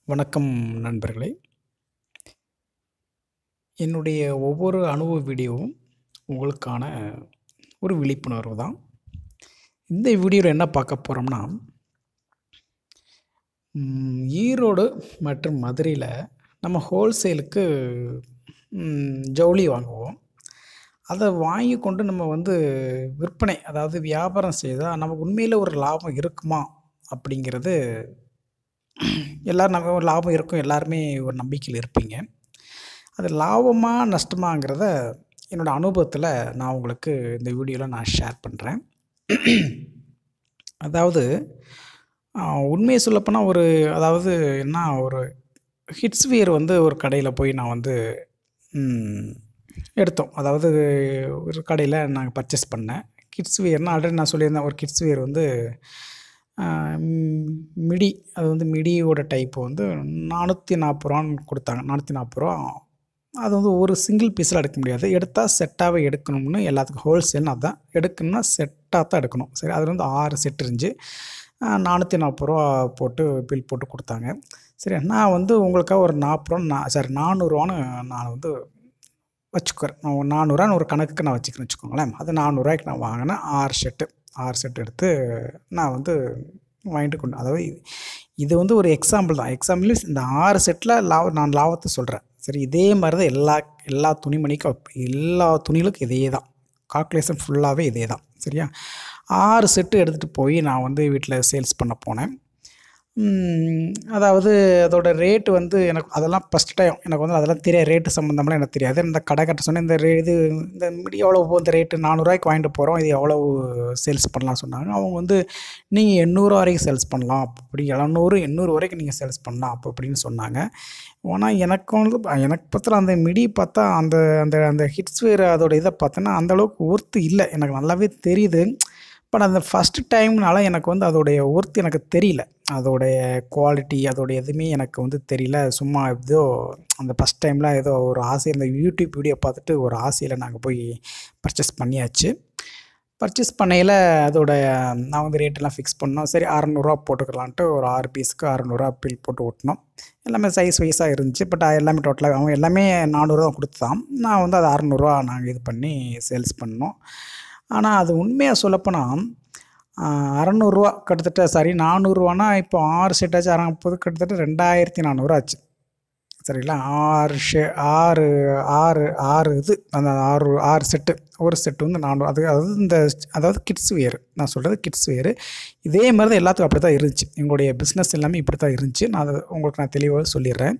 வணக்கம் நண்பர்களே என்னுடைய ஒவ்வொரு அனுபவ வீடியோவும் உங்களுக்கான ஒரு விழிப்புணர்வு தான் இந்த வீடியோவில் என்ன பார்க்க போகிறோம்னா ம், ஈரோடு மற்றும் மதுரையில் நம்ம ஹோல்சேலுக்கு ம், ஜவுளி வாங்குவோம் அதை வாங்கி கொண்டு நம்ம வந்து விற்பனை அதாவது வியாபாரம் செய்தால் நமக்கு உண்மையில் ஒரு லாபம் இருக்குமா அப்படிங்கிறது எல்லோரும் நம்ம ஒரு லாபம் இருக்கும் எல்லாருமே ஒரு நம்பிக்கையில் இருப்பீங்க அது லாபமா நஷ்டமாங்கிறத என்னோடய அனுபவத்தில் நான் உங்களுக்கு இந்த வீடியோவில் நான் ஷேர் பண்ணுறேன் அதாவது ஆஹ், உண்மையை சொல்லப்போனால் ஒரு அதாவது என்ன ஒரு ஹிட்ஸ் வியர் வந்து ஒரு கடையில் போய் நான் வந்து ம், எடுத்தோம் அதாவது ஒரு கடையில் நாங்கள் பர்ச்சேஸ் பண்ணேன் கிட்ஸ் வியர்னால் ஆல்ரெடி நான் சொல்லியிருந்தேன் ஒரு கிட்ஸ் வியர் வந்து ஆஹ், ம், மிடி அது வந்து மிடியோட டைப் வந்து நானூற்றி நாற்பது ரூபான்னு கொடுத்தாங்க நானூற்றி நாற்பது ரூபா அது வந்து ஒரு சிங்கிள் பீஸில் எடுக்க முடியாது எடுத்தால் செட்டாகவே எடுக்கணும்னு எல்லாத்துக்கும் ஹோல்சேல்னு அதான் எடுக்கணும்னா செட்டாக தான் எடுக்கணும் சரி அதில் வந்து ஆறு செட் இருந்துச்சு நானூற்றி நாற்பது ரூபா போட்டு பில் போட்டு கொடுத்தாங்க சரி நான் வந்து உங்களுக்காக ஒரு நாற்பது ரூபா நான் சாரி நானூறுரூவான்னு நான் வந்து வச்சுக்கிறேன் நான் ஒரு நானூறுரூவான்னு ஒரு கணக்குக்கு நான் வச்சுக்கிறேன் வச்சுக்கோங்களேன் அது நானூறுரூவாய்க்கு நான் வாங்கினேன் ஆறு செட்டு ஆறு செட் எடுத்து நான் வந்து வாங்கிட்டு கொண்டு அதாவது இது- இது வந்து ஒரு எக்ஸாம்பிள் தான் எக்ஸாம்பிள் இந்த ஆறு செட்டில் லாப நான் லாபத்தை சொல்கிறேன் சரி இதே மாதிரி தான் எல்லா எல்லா துணிமணிக்கும் அப்- எல்லா துணிகளுக்கும் இதே தான் கால்குலேஷன் ஃபுல்லாகவே இதே தான் சரியா ஆறு செட்டு எடுத்துகிட்டு போய் நான் வந்து வீட்டில் சேல்ஸ் பண்ண போனேன் ம், அதாவது அதோட ரேட்டு வந்து எனக்கு அதெல்லாம் ஃபஸ்ட் டைம் எனக்கு வந்து அதெல்லாம் தெரியாது ரேட்டு சம்மந்தம்லாம் எனக்கு தெரியாது இந்த கடை கட்ட சொன்னேன் இந்த ரே இது இந்த மிடி எவ்வளோ போகுது இந்த ரேட்டு நானூறுரூவாய்க்கு வாங்கிட்டு போகிறோம் இது எவ்வளவு சேல்ஸ் பண்ணலாம் சொன்னாங்க அவங்க வந்து நீங்கள் எண்ணூறுவா வரைக்கும் சேல்ஸ் பண்ணலாம் அப்படி எழுநூறு எண்ணூறு வரைக்கும் நீங்கள் சேல்ஸ் பண்ணலாம் அப்போ அப்படின்னு சொன்னாங்க ஆனால் எனக்கு வந்து எனக்கு பார்த்தா அந்த மிடி பார்த்தா அந்த அந்த அந்த ஹிட்ஸ் வேர் அதோட இதை பார்த்தோன்னா அந்தளவுக்கு ஒர்த்து இல்லை எனக்கு நல்லாவே தெரியுது பட் அந்த ஃபஸ்ட்டு டைம்னால எனக்கு வந்து அதோடைய ஒர்த் எனக்கு தெரியல அதோடைய குவாலிட்டி அதோடைய எதுவுமே எனக்கு வந்து தெரியல சும்மா ஏதோ அந்த ஃபஸ்ட் டைமில் ஏதோ ஒரு ஆசை இந்த யூடியூப் வீடியோ பார்த்துட்டு ஒரு ஆசையில் நாங்கள் போய் பர்ச்சேஸ் பண்ணியாச்சு பர்ச்சேஸ் பண்ணையில் அதோட நான் வந்து ரேட்டெல்லாம் ஃபிக்ஸ் பண்ணோம் சரி அறநூறுவா போட்டுக்கலான்ட்டு ஒரு ஆறு பீஸுக்கு அறநூறுவா பில் போட்டு ஓட்டினோம் எல்லாமே சைஸ் வைஸாக இருந்துச்சு பட் எல்லாமே டோட்டலாக அவங்க எல்லாமே நானூறுரூவா கொடுத்துதான் நான் வந்து அது அறநூறுவா நாங்கள் இது பண்ணி சேல்ஸ் பண்ணோம் ஆனால் அது உண்மையாக சொல்லப்போனால் அறநூறுவா கிட்டத்தட்ட சாரி நானூறுரூவானா இப்போ ஆறு செட் ஆச்சு அறப்போது கிட்டத்தட்ட ரெண்டாயிரத்தி நானூறு ஆச்சு சரிங்களா ஆறு ஷே ஆறு ஆறு ஆறு இது அந்த ஆறு ஆறு செட்டு ஒரு செட்டு வந்து நானூறு அது அதாவது இந்த அதாவது கிட்ஸ் வேர் நான் சொல்கிறது கிட்ஸ் வேர் இதே மாதிரி தான் எல்லாத்துக்கும் அப்படி தான் இருந்துச்சு எங்களுடைய பிஸ்னஸ் எல்லாமே இப்படி தான் இருந்துச்சு நான் அதை உங்களுக்கு நான் தெளிவாக சொல்லிடுறேன்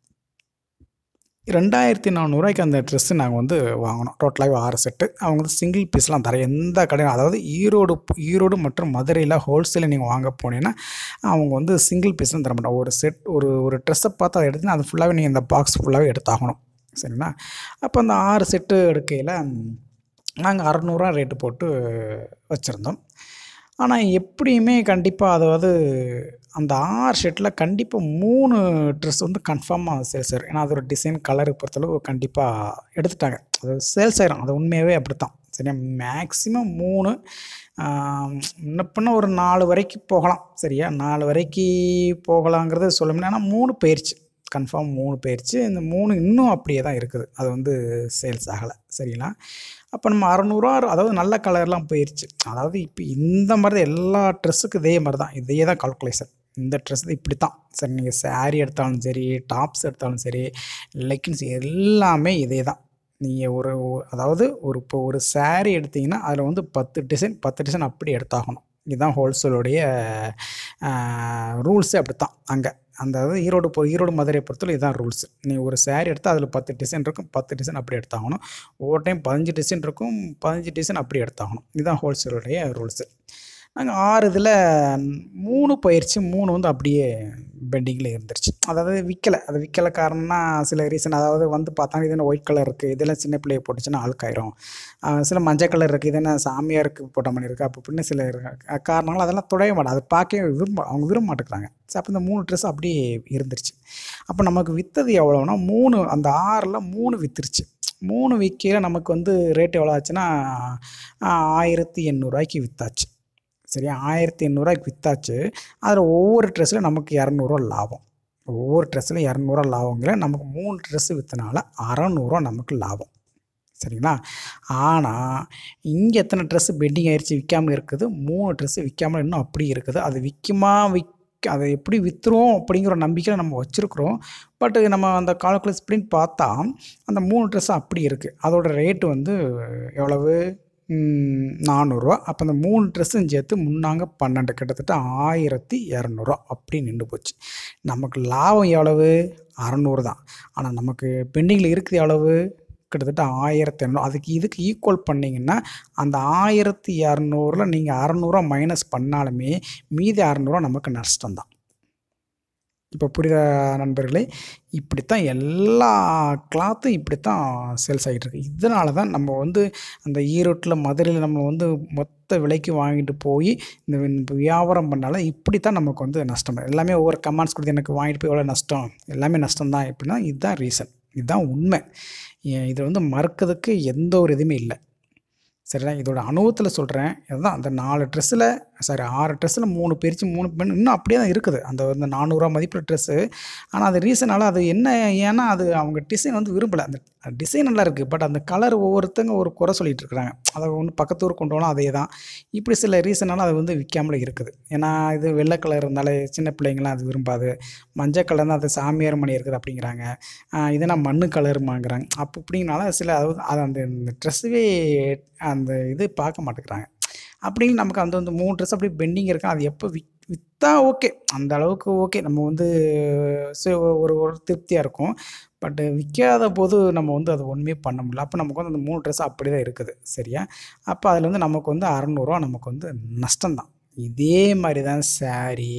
ரெண்டாயிரத்தி நானூறுரூவாய்க்கு அந்த ட்ரெஸ்ஸு நாங்கள் வந்து வாங்கினோம் டோட்டலாகவே ஆறு செட்டு அவங்க வந்து சிங்கிள் பீஸ்லாம் தர எந்த கடையும் அதாவது ஈரோடு ஈரோடு மற்றும் மதுரையில் ஹோல்சேலில் நீங்கள் வாங்க போனீங்கன்னா அவங்க வந்து சிங்கிள் பீஸ்லாம் தர மாட்டாங்க ஒரு செட் ஒரு ஒரு ட்ரெஸ்ஸை பார்த்து அதை எடுத்து அது ஃபுல்லாகவே நீங்கள் இந்த பாக்ஸ் ஃபுல்லாகவே எடுத்தாகணும் சரிங்களா அப்போ அந்த ஆறு செட்டு எடுக்கையில் நாங்கள் அறநூறுவா ரேட்டு போட்டு வச்சுருந்தோம் ஆனால் எப்படியுமே கண்டிப்பாக அதாவது அந்த ஆறு ஷர்ட்டில் கண்டிப்பாக மூணு ட்ரெஸ் வந்து கன்ஃபார்மாக சேல்ஸ் ஆயிரும் ஏன்னா அதோட டிசைன் கலரு பொறுத்தளவு கண்டிப்பாக எடுத்துட்டாங்க அது சேல்ஸ் ஆயிரும் அது உண்மையாகவே அப்படி தான் சரியா மேக்ஸிமம் மூணு இன்னும் பின்ன ஒரு நாலு வரைக்கும் போகலாம் சரியா நாலு வரைக்கும் போகலாங்கிறது சொல்ல முடியாது ஆனால் மூணு போயிடுச்சு கன்ஃபார்ம் மூணு போயிடுச்சு இந்த மூணு இன்னும் அப்படியே தான் இருக்குது அது வந்து சேல்ஸ் ஆகலை சரிங்களா அப்போ நம்ம அறநூறுவா அதாவது நல்ல கலர்லாம் போயிடுச்சு அதாவது இப்போ இந்த மாதிரி தான் எல்லா ட்ரெஸ்ஸுக்கும் இதே மாதிரி தான் இதே தான் கால்குலேஷன் இந்த ட்ரெஸ் இப்படி தான் சரி நீங்கள் saree எடுத்தாலும் சரி டாப்ஸ் எடுத்தாலும் சரி லெக்கின்ஸ் எல்லாமே இதே தான் நீங்கள் ஒரு அதாவது ஒரு இப்போ ஒரு saree எடுத்தீங்கன்னா அதில் வந்து பத்து டிசைன் பத்து டிசைன் அப்படி எடுத்தாகணும் இதுதான் ஹோல்சேலுடைய ரூல்ஸே அப்படி தான் அங்கே அந்த அதாவது ஈரோடு போ ஈரோடு மதுரையை பொறுத்தவரை இதுதான் ரூல்ஸ் நீ ஒரு saree எடுத்தால் அதில் பத்து டிசைன் இருக்கும் பத்து டிசைன் அப்படி எடுத்தாகணும் ஒவ்வொரு டைம் பதினஞ்சு டிசைன் இருக்கும் பதினஞ்சு டிசைன் அப்படி எடுத்தாகணும் இதுதான் ஹோல்சேலுடைய ரூல்ஸு நாங்கள் ஆறு இதில் மூணு போயிடுச்சு மூணு வந்து அப்படியே பெண்டிங்கில் இருந்துருச்சு அதாவது விற்கலை அது விற்கலை காரணம்னா சில ரீசன் அதாவது வந்து பார்த்தா இது என்ன ஒயிட் கலர் இருக்குது இதெல்லாம் சின்ன பிள்ளைய போட்டுச்சுன்னா அழுக்காயிரும் ஆஹ் சில மஞ்சள் கலர் இருக்குது இது என்ன சாமியாருக்கு போட்ட மாதிரி இருக்குது அப்போ அப்படின்னு சில இருக்கு காரணங்கள் அதெல்லாம் துடைய மாட்டோம் அதை பார்க்கவே விரும்ப அவங்க விரும்ப மாட்டேங்கிறாங்க சரி அப்போ இந்த மூணு ட்ரெஸ் அப்படியே இருந்துருச்சு அப்போ நமக்கு விற்றது எவ்வளோனா மூணு அந்த ஆறில் மூணு விற்றுருச்சு மூணு விற்க நமக்கு வந்து ரேட் எவ்வளோ ஆச்சுன்னா ஆஹ் ஆயிரத்தி எண்ணூறுரூவாய்க்கு விற்றாச்சு சரியா ஆயிரத்தி எண்ணூறுரூவாய்க்கு விற்றாச்சு அதில் ஒவ்வொரு ட்ரெஸ்ஸில் நமக்கு இரநூறுவா லாபம் ஒவ்வொரு ட்ரெஸ்ஸில் இரநூறுவா லாபங்கிற நமக்கு மூணு ட்ரெஸ்ஸு விற்றனால அறநூறுவா நமக்கு லாபம் சரிங்களா ஆனால் இங்கே எத்தனை ட்ரெஸ்ஸு பெண்டிங் ஆயிடுச்சு விற்காமல் இருக்குது மூணு ட்ரெஸ்ஸு விற்காமல் இன்னும் அப்படி இருக்குது அது விற்குமா விக் அதை எப்படி விற்றுருவோம் அப்படிங்கிற ஒரு நம்பிக்கையில் நம்ம வச்சுருக்குறோம் பட் நம்ம அந்த கால்குலேட் பண்ணி பார்த்தா அந்த மூணு ட்ரெஸ்ஸு அப்படி இருக்குது அதோட ரேட்டு வந்து எவ்வளவு ம், நானூறுரூவா அப்போ அந்த மூணு ட்ரெஸ்ஸும் சேர்த்து முன்னாங்க பன்னெண்டு கிட்டத்தட்ட ஆயிரத்தி இரநூறுவா அப்படி நின்று போச்சு நமக்கு லாபம் எவ்வளவு அறநூறு தான் ஆனால் நமக்கு பெண்டிங்கில் இருக்குது எவ்வளவு கிட்டத்தட்ட ஆயிரத்தி இரநூறு அதுக்கு இதுக்கு ஈக்குவல் பண்ணிங்கன்னா அந்த ஆயிரத்தி இரநூறுல நீங்கள் அறநூறுவா மைனஸ் பண்ணாலுமே மீதி அறநூறுவா நமக்கு நஷ்டம்தான் இப்போ புரியுதா நண்பர்களே இப்படித்தான் எல்லா கிளாத்தும் இப்படித்தான் சேல்ஸ் ஆகிட்டு இருக்கு இதனால தான் நம்ம வந்து அந்த ஈரோட்டில் மதுரையில் நம்ம வந்து மொத்த விலைக்கு வாங்கிட்டு போய் இந்த இந்த வியாபாரம் பண்ணாலும் இப்படி தான் நமக்கு வந்து நஷ்டம் எல்லாமே ஒவ்வொரு கமெண்ட்ஸ் கொடுத்து எனக்கு வாங்கிட்டு போய் எவ்வளோ நஷ்டம் எல்லாமே நஷ்டம் தான் எப்படின்னா இதுதான் ரீசன் இதுதான் உண்மை ஏன் இதை வந்து மறுக்கிறதுக்கு எந்த ஒரு இதுவுமே இல்லை சரிங்களா இதோட அனுபவத்தில் சொல்கிறேன் இதுதான் அந்த நாலு ட்ரெஸ்ஸில் சாரி ஆறு ட்ரெஸ்ஸில் மூணு பிரித்து மூணு பெண் இன்னும் அப்படியே தான் இருக்குது அந்த வந்து நானூறுரூவா மதிப்புள்ள ட்ரெஸ்ஸு ஆனால் அது ரீசனால் அது என்ன ஏன்னா அது அவங்க டிசைன் வந்து விரும்பலை அந்த டிசைன் நல்லா இருக்குது பட் அந்த கலர் ஒவ்வொருத்தங்க ஒரு குறை சொல்லிட்டு இருக்கிறாங்க அதை ஒன்று பக்கத்து ஊர் கொண்டு போனால் அதே தான் இப்படி சில ரீசனால் அது வந்து விற்காமலே இருக்குது ஏன்னா இது வெள்ளை கலர் இருந்தாலே சின்ன பிள்ளைங்களாம் அது விரும்பாது மஞ்சள் கலர் தான் அது சாமியார் மணி இருக்குது அப்படிங்கிறாங்க ஆஹ் இதெல்லாம் மண்ணு கலருமாங்கிறாங்க அப்போ இப்படிங்கனால சில அதாவது அது அந்த ட்ரெஸ்ஸுவே அந்த இது பார்க்க மாட்டேங்கிறாங்க அப்படின்னு நமக்கு அந்த வந்து மூணு ட்ரெஸ் அப்படி பெண்டிங் இருக்கா அது எப்போ வித் விற்றா ஓகே அந்த அளவுக்கு ஓகே நம்ம வந்து சரி ஒரு ஒரு திருப்தியாக இருக்கும் பட் விற்காத போது நம்ம வந்து அது ஒன்றுமே பண்ண முடியல அப்போ நமக்கு வந்து அந்த மூணு ட்ரெஸ் அப்படி தான் இருக்குது சரியா அப்போ அதில் வந்து நமக்கு வந்து அறநூறுவா நமக்கு வந்து நஷ்டம்தான் இதே மாதிரி தான் சாரீ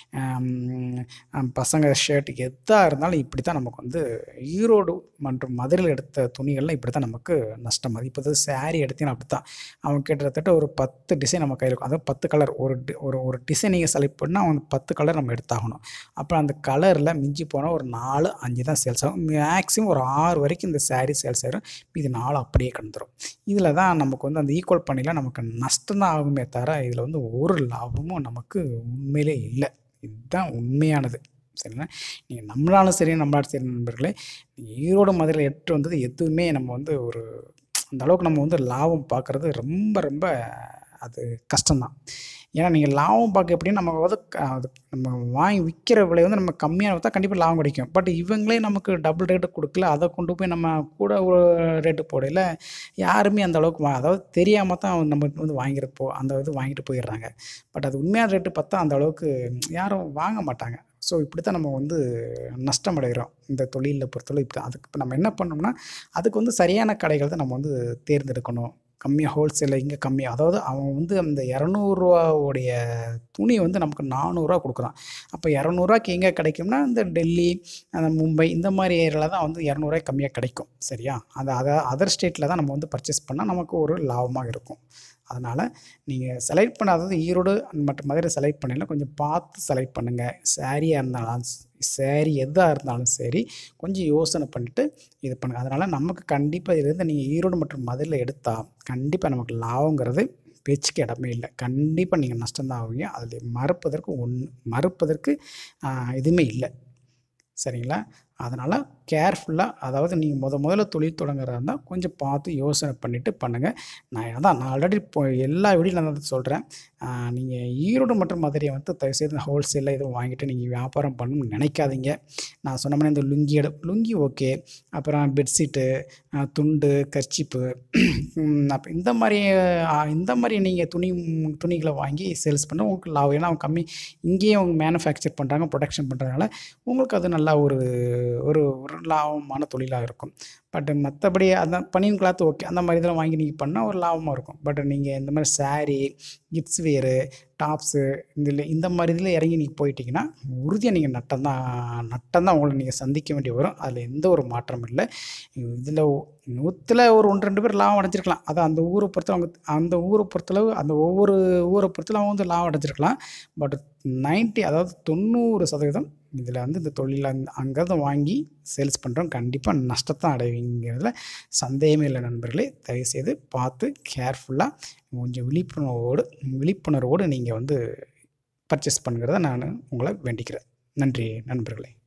பசங்க ஷர்ட் எதாக இருந்தாலும் இப்படி தான் நமக்கு வந்து ஈரோடு மற்றும் மதுரையில் எடுத்த துணிகள்லாம் இப்படி தான் நமக்கு நஷ்டம் அது இப்போ சாரீ எடுத்தீங்கன்னா அப்படி தான் அவன் கிட்டத்தட்ட ஒரு பத்து டிசைன் நம்ம கையில் இருக்கும் அதாவது பத்து கலர் ஒரு டி- ஒரு ஒரு டிசைன் நீங்கள் செலக்ட் பண்ணால் அவன் பத்து கலர் நம்ம எடுத்தாகணும் அப்புறம் அந்த கலரில் மிஞ்சி போனால் ஒரு நாலு அஞ்சு தான் சேல்ஸ் ஆகும் மேக்ஸிமம் ஒரு ஆறு வரைக்கும் இந்த saree சேல்ஸ் ஆயிரும் இது நாலு அப்படியே கிடந்துரும் இதில் தான் நமக்கு வந்து அந்த ஈக்குவல் பண்ணியில் நமக்கு நஷ்டம் தான் ஆகுமே தவிர இதில் வந்து ஒரு லாபமும் நமக்கு உண்மையிலே இல்லை இதுதான் உண்மையானது சரிங்களா நீங்கள் நம்மளாலும் சரி நம்மளாலும் சரி நண்பர்களே நீங்கள் ஈரோடு மதுரையில் எட்டு வந்தது எதுவுமே நம்ம வந்து ஒரு அந்த அளவுக்கு நம்ம வந்து லாபம் பார்க்குறது ரொம்ப ரொம்ப அது கஷ்டம்தான் ஏன்னா நீங்கள் லாபம் பார்க்க எப்படின்னா நம்ம வந்து க- அது நம்ம வாங்கி விற்கிற விலை வந்து நம்ம கம்மியாக விற்றா கண்டிப்பாக லாபம் கிடைக்கும் பட் இவங்களே நமக்கு டபுள் ரேட்டு கொடுக்கல அதை கொண்டு போய் நம்ம கூட ஒரு ரேட்டு போடையில் யாருமே அந்த அளவுக்கு வா அதாவது தெரியாமல் தான் நம்ம வந்து வாங்கிட்டு போ அந்த இது வாங்கிட்டு போயிடுறாங்க பட் அது உண்மையான ரேட்டு பார்த்தா அந்த அளவுக்கு யாரும் வாங்க மாட்டாங்க ஸோ இப்படி தான் நம்ம வந்து நஷ்டம் அடைகிறோம் இந்த தொழிலில் பொறுத்தளவு இப்போ அதுக்கு இப்போ நம்ம என்ன பண்ணோம்னா அதுக்கு வந்து சரியான கடைகள் தான் நம்ம வந்து தேர்ந்தெடுக்கணும் கம்மியாக ஹோல்சேலில் இங்கே கம்மியாக அதாவது அவன் வந்து அந்த இரநூறுவாவுடைய துணி வந்து நமக்கு நானூறுரூவா கொடுக்குறான் அப்போ இரநூறுவாய்க்கு எங்கே கிடைக்கும்னா இந்த டெல்லி அந்த மும்பை இந்த மாதிரி ஏரியாவில் தான் வந்து இரநூறுவாய்க்கு கம்மியாக கிடைக்கும் சரியா அந்த அதை அதர் ஸ்டேட்டில் தான் நம்ம வந்து பர்ச்சேஸ் பண்ணால் நமக்கு ஒரு லாபமாக இருக்கும் அதனால் நீங்கள் செலக்ட் பண்ணாதது ஈரோடு மற்றும் மதுரை செலக்ட் பண்ணல கொஞ்சம் பார்த்து செலக்ட் பண்ணுங்கள் சாரியாக இருந்தாலும் சாரி எதாக இருந்தாலும் சரி கொஞ்சம் யோசனை பண்ணிவிட்டு இது பண்ணுங்கள் அதனால் நமக்கு கண்டிப்பாக இதுலேருந்து நீங்கள் ஈரோடு மற்றும் மதுரையில் எடுத்தால் கண்டிப்பாக நமக்கு லாபங்கிறது பேச்சுக்கு இடமே இல்லை கண்டிப்பாக நீங்கள் நஷ்டம்தான் ஆகுவீங்க அதில் மறுப்பதற்கு ஒன் மறுப்பதற்கு ஆஹ், எதுவுமே இல்லை சரிங்களா அதனால் கேர்ஃபுல்லாக அதாவது நீங்கள் முத முதல்ல தொழில் தொடங்குறதா இருந்தால் கொஞ்சம் பார்த்து யோசனை பண்ணிவிட்டு பண்ணுங்கள் நான் அதான் நான் ஆல்ரெடி இப்போ எல்லா வீடியும் நான் தான் சொல்கிறேன் நீங்கள் ஈரோடு மற்றும் மதுரையை வந்து தயவுசெய்து ஹோல்சேலில் எதுவும் வாங்கிட்டு நீங்கள் வியாபாரம் பண்ணணும்னு நினைக்காதீங்க நான் சொன்ன மாதிரி இந்த லுங்கி எடு லுங்கி ஓகே அப்புறம் பெட்ஷீட்டு துண்டு கர்ச்சிப்பு அப்போ இந்த மாதிரி ஆ, இந்த மாதிரி நீங்கள் துணி துணிகளை வாங்கி சேல்ஸ் பண்ண உங்களுக்கு லாபம் ஏன்னா அவங்க கம்மி இங்கேயே அவங்க மேனுஃபேக்சர் பண்ணுறாங்க ப்ரொடக்ஷன் பண்ணுறதுனால உங்களுக்கு அது நல்லா ஒரு ஒரு ஒரு லாபமான தொழிலாக இருக்கும் பட் மற்றபடி அந்த பனியன் கிளாத் ஓகே அந்த மாதிரி இதெல்லாம் வாங்கி நீங்கள் பண்ணால் ஒரு லாபமாக இருக்கும் பட் நீங்கள் இந்த மாதிரி saree கிட்ஸ் வேரு டாப்ஸு இதில் இந்த மாதிரி இதில் இறங்கி நீங்கள் போயிட்டீங்கன்னா உறுதியாக நீங்கள் நட்டம் தான் நட்டம் தான் உங்களை நீங்கள் சந்திக்க வேண்டி வரும் அதில் எந்த ஒரு மாற்றமும் இல்லை இதில் நூற்றில் ஒரு ஒன்று ரெண்டு பேர் லாபம் அடைஞ்சிருக்கலாம் அது அந்த ஊரை பொறுத்தளவு அவங்க அந்த ஊரை பொறுத்தளவு அந்த ஒவ்வொரு ஊரை பொறுத்தளவு அவங்க வந்து லாபம் அடைஞ்சிருக்கலாம் பட் 90 அதாவது தொண்ணூறு சதவீதம் இதில் வந்து இந்த தொழில் அங்கே தான் வாங்கி சேல்ஸ் பண்ணுறோம் கண்டிப்பாக நஷ்டத்தை அடைவீங்கிறதுல சந்தேகமே இல்லை நண்பர்களே தயவுசெய்து பார்த்து கேர்ஃபுல்லாக கொஞ்சம் விழிப்புணர்வோடு விழிப்புணர்வோடு நீங்கள் வந்து பர்ச்சேஸ் பண்ணுங்கிறத நான் உங்களை வேண்டிக்கிறேன் நன்றி நண்பர்களே